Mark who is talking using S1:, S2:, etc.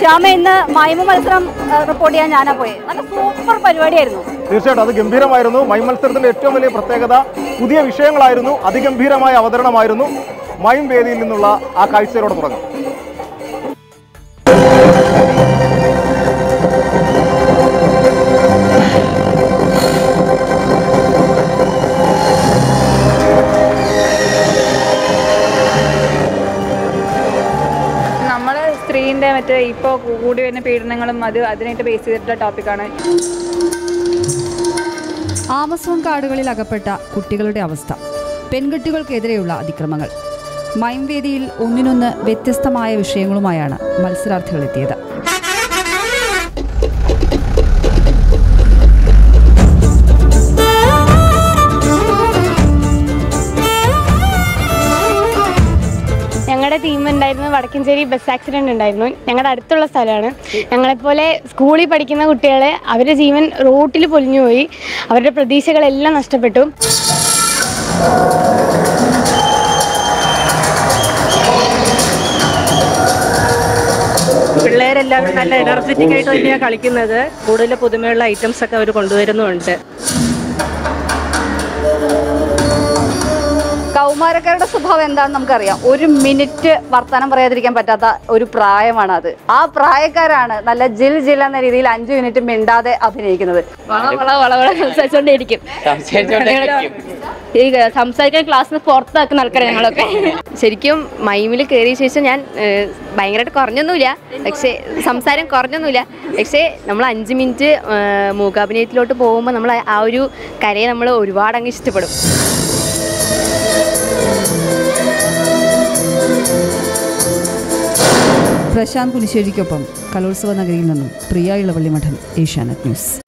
S1: ശ്യാമ ഇന്ന് മൈമ മത്സരം റിപ്പോർട്ട് ചെയ്യാൻ ഞാനാ പോയത് നല്ല സൂപ്പർ പരിപാടിയായിരുന്നു
S2: തീർച്ചയായിട്ടും അത് ഗംഭീരമായിരുന്നു മൈം മത്സരത്തിന്റെ ഏറ്റവും വലിയ പ്രത്യേകത പുതിയ വിഷയങ്ങളായിരുന്നു അതിഗംഭീരമായ അവതരണമായിരുന്നു മൈം വേദിയിൽ നിന്നുള്ള ആ കാഴ്ചയിലൂടെ തുടങ്ങും
S3: നമ്മൾ സ്ത്രീൻ്റെ മറ്റേ ഇപ്പോൾ കൂടി വരുന്ന പീഡനങ്ങളും അത് അതിനായിട്ട് ബേസ് ചെയ്തിട്ടുള്ള ടോപ്പിക്കാണ്
S4: ആമസോൺ കാടുകളിൽ അകപ്പെട്ട കുട്ടികളുടെ അവസ്ഥ പെൺകുട്ടികൾക്കെതിരെയുള്ള അതിക്രമങ്ങൾ മൈം വേദിയിൽ ഒന്നിനൊന്ന് വ്യത്യസ്തമായ വിഷയങ്ങളുമായാണ് മത്സരാർത്ഥികൾ എത്തിയത്
S5: ഞങ്ങളുടെ ടീം ഉണ്ടായിരുന്നത് വടക്കഞ്ചേരി ബസ് ആക്സിഡന്റ് ഉണ്ടായിരുന്നു ഞങ്ങളുടെ അടുത്തുള്ള സ്ഥലമാണ് ഞങ്ങളെപ്പോലെ സ്കൂളിൽ പഠിക്കുന്ന കുട്ടികളെ അവരുടെ ജീവൻ റോട്ടിൽ പൊലിഞ്ഞുപോയി അവരുടെ പ്രതീക്ഷകളെല്ലാം നഷ്ടപ്പെട്ടു
S6: പിള്ളേരെല്ലാവരും നല്ല എനർജറ്റിക് ആയിട്ട് തന്നെയാണ് കളിക്കുന്നത് കൂടുതൽ പുതുമയുള്ള ഐറ്റംസ് ഒക്കെ അവർ കൊണ്ടുവരുന്നുണ്ട്
S1: കൗമാരക്കാരുടെ സ്വഭാവം എന്താണെന്ന് നമുക്കറിയാം ഒരു മിനിറ്റ് വർത്തമാനം പറയാതിരിക്കാൻ പറ്റാത്ത ഒരു പ്രായമാണ് അത് ആ പ്രായക്കാരാണ് നല്ല ജിൽ ജിൽ എന്ന രീതിയിൽ അഞ്ചു മിനിറ്റ് മിണ്ടാതെ അഭിനയിക്കുന്നത്
S5: വള വള വള വള സംസാരിച്ചുകൊണ്ടേയിരിക്കും ഈ സംസാരിക്കാൻ ക്ലാസ്സിൽ പുറത്താക്കുന്ന ആൾക്കാരെ ഞങ്ങളൊക്കെ ശരിക്കും മൈമിൽ കയറിയ ശേഷം ഞാൻ ഏഹ്, ഭയങ്കരമായിട്ട് കുറഞ്ഞൊന്നുമില്ല പക്ഷേ സംസാരം കുറഞ്ഞൊന്നുമില്ല പക്ഷേ നമ്മൾ അഞ്ച് മിനിറ്റ് ഏഹ്, മൂകാഭിനയത്തിലോട്ട് പോകുമ്പോൾ നമ്മൾ ആ ഒരു കരയെ നമ്മൾ ഒരുപാട് അങ്ങ് ഇഷ്ടപ്പെടും
S4: പ്രശാന്ത് പുനിശ്ശേരിക്കൊപ്പം കലോത്സവ നഗരിയിൽ നിന്നും പ്രിയ ഇളവള്ളി മഠം ഏഷ്യാനെറ്റ് ന്യൂസ്